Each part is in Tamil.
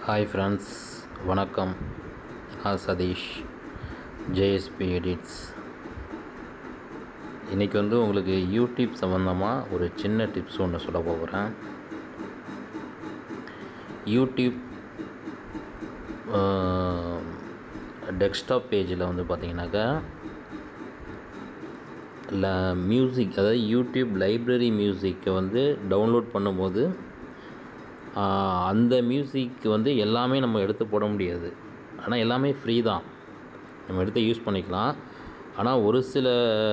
ஹாய் ஃப்ரெண்ட்ஸ் வணக்கம் நான் சதீஷ் ஜேஎஸ்பி எடிட்ஸ் இன்றைக்கி வந்து உங்களுக்கு யூடியூப் சம்மந்தமாக ஒரு சின்ன டிப்ஸ் ஒன்று சொல்ல போகிறேன் யூடியூப் டெஸ்க்டாப் பேஜில் வந்து பார்த்தீங்கன்னாக்கா ல மியூசிக் அதாவது யூடியூப் லைப்ரரி மியூசிக்கை வந்து டவுன்லோட் பண்ணும்போது ஆஹ், அந்த மியூசிக் வந்து எல்லாமே நம்ம எடுத்து போட முடியாது ஆனால் எல்லாமே ஃப்ரீ தான் நம்ம எடுத்து யூஸ் பண்ணிக்கலாம் ஆனால் ஒரு சில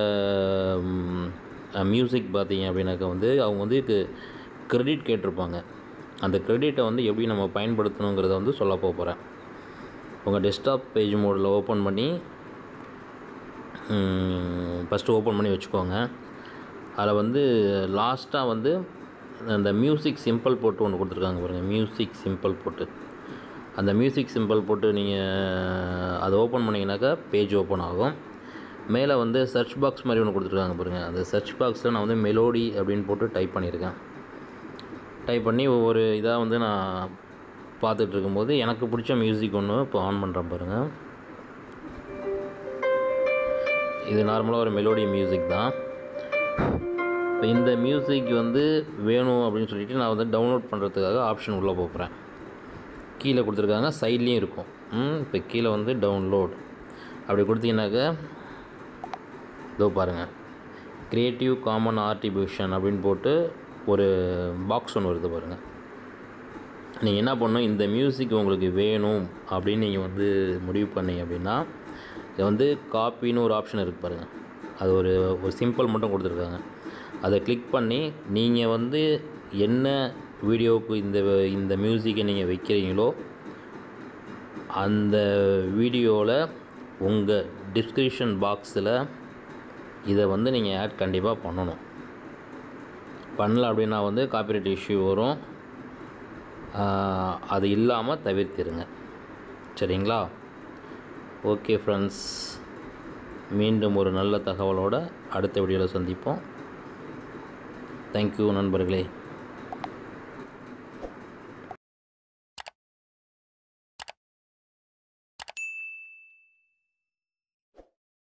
மியூசிக் பார்த்தீங்க அப்படின்னாக்கா வந்து அவங்க வந்து கிரெடிட் கேட்டிருப்பாங்க அந்த கிரெடிட்டை வந்து எப்படி நம்ம பயன்படுத்தணுங்கிறத வந்து சொல்ல போகிறேன் உங்கள் டெஸ்க்டாப் பேஜ் மோடில் ஓப்பன் பண்ணி ஃபஸ்ட்டு ஓப்பன் பண்ணி வச்சுக்கோங்க அதில் வந்து லாஸ்ட்டாக வந்து அந்த மியூசிக் சிம்பிள் போட்டு ஒன்று கொடுத்துருக்காங்க பாருங்கள் மியூசிக் சிம்பிள் போட்டு அந்த மியூசிக் சிம்பிள் போட்டு நீங்கள் அதை ஓப்பன் பண்ணிங்கனாக்கா பேஜ் ஓப்பன் ஆகும் மேலே வந்து சர்ச் பாக்ஸ் மாதிரி ஒன்று கொடுத்துருக்காங்க பாருங்கள் அந்த சர்ச் பாக்ஸில் நான் வந்து மெலோடி அப்படின்னு போட்டு டைப் பண்ணியிருக்கேன் டைப் பண்ணி ஒவ்வொரு இதாக வந்து நான் பார்த்துட்டு இருக்கும்போது எனக்கு பிடிச்ச மியூசிக் ஒன்று இப்போ ஆன் பண்ணுறேன் பாருங்கள் இது நார்மலாக ஒரு மெலோடி மியூசிக் தான் இப்போ இந்த மியூசிக் வந்து வேணும் அப்படின்னு சொல்லிட்டு நான் வந்து டவுன்லோட் பண்ணுறதுக்காக ஆப்ஷன் உள்ளே போகிறேன் கீழே கொடுத்துருக்காங்க சைட்லேயும் இருக்கும் ம், இப்போ கீழே வந்து டவுன்லோட் அப்படி கொடுத்தீங்கன்னாக்க இதோ பாருங்கள் க்ரியேட்டிவ் காமன் ஆர்டிபியூஷன் அப்படின்னு போட்டு ஒரு பாக்ஸ் ஒன்று வருது பாருங்கள் நீங்கள் என்ன பண்ணணும் இந்த மியூசிக் உங்களுக்கு வேணும் அப்படின்னு நீங்கள் வந்து முடிவு பண்ணீங்க அப்படின்னா இது வந்து காப்பின்னு ஒரு ஆப்ஷன் இருக்குது பாருங்கள் அது ஒரு ஒரு சிம்பிள் மட்டும் கொடுத்துருக்காங்க அதை கிளிக் பண்ணி நீங்கள் வந்து என்ன வீடியோவுக்கு இந்த இந்த மியூசிக்கை நீங்கள் வைக்கிறீங்களோ அந்த வீடியோவில் உங்கள் டிஸ்கிரிப்ஷன் பாக்ஸில் இதை வந்து நீங்கள் ஆட் கண்டிப்பாக பண்ணணும் பண்ணல அப்படின்னா வந்து காப்பிரைட் இஷ்யூ வரும் ஆஹ், அது இல்லாமல் தவிர்த்திருங்க சரிங்களா ஓகே ஃப்ரெண்ட்ஸ் மீண்டும் ஒரு நல்ல தகவலோட அடுத்த வீடியோவில் சந்திப்போம் தேங்க்யூ நண்பர்களே